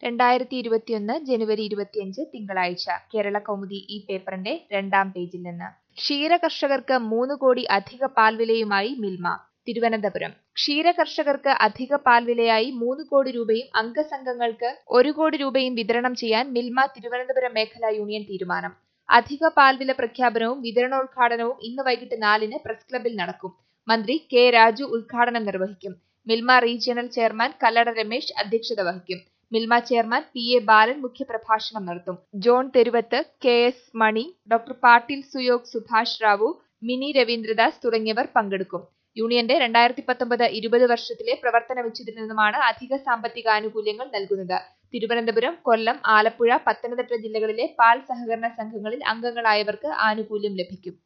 രണ്ടായിരത്തി ഇരുപത്തിയൊന്ന് ജനുവരി ഇരുപത്തിയഞ്ച് തിങ്കളാഴ്ച കേരള കൗമുദി ഈ പേപ്പറിന്റെ രണ്ടാം പേജിൽ നിന്ന് ക്ഷീര കർഷകർക്ക് മൂന്ന് കോടി അധിക പാൽവിലയുമായി മിൽമ തിരുവനന്തപുരം ക്ഷീര കർഷകർക്ക് അധിക പാൽവിലയായി മൂന്ന് കോടി രൂപയും അംഗസംഘങ്ങൾക്ക് ഒരു കോടി രൂപയും വിതരണം ചെയ്യാൻ മിൽമ തിരുവനന്തപുരം മേഖലാ യൂണിയൻ തീരുമാനം അധിക പാൽവില പ്രഖ്യാപനവും വിതരണോദ്ഘാടനവും ഇന്ന് വൈകിട്ട് നാലിന് പ്രസ് ക്ലബിൽ നടക്കും മന്ത്രി കെ രാജു ഉദ്ഘാടനം നിർവഹിക്കും മിൽമ റീജിയണൽ ചെയർമാൻ കല്ലട രമേശ് അധ്യക്ഷത വഹിക്കും Milma chairman P A Balan മുഖ്യപ്രഭാഷണം നടത്തും John Theruvath K S Mani doctor Patil Suyog Subhash Rao Mini Raveendradas തുടങ്ങിയവർ പങ്കെടുക്കും യൂണിയന്റെ രണ്ടായിരത്തി പത്തൊമ്പത് ഇരുപത് വർഷത്തിലെ പ്രവർത്തന വെച്ചതിൽ നിന്നുമാണ് അധിക സാമ്പത്തിക ആനുകൂല്യങ്ങൾ നൽകുന്നത് തിരുവനന്തപുരം കൊല്ലം ആലപ്പുഴ പത്തനംതിട്ട ജില്ലകളിലെ പാൽ സഹകരണ സംഘങ്ങളിൽ അംഗങ്ങളായവർക്ക് ആനുകൂല്യം ലഭിക്കും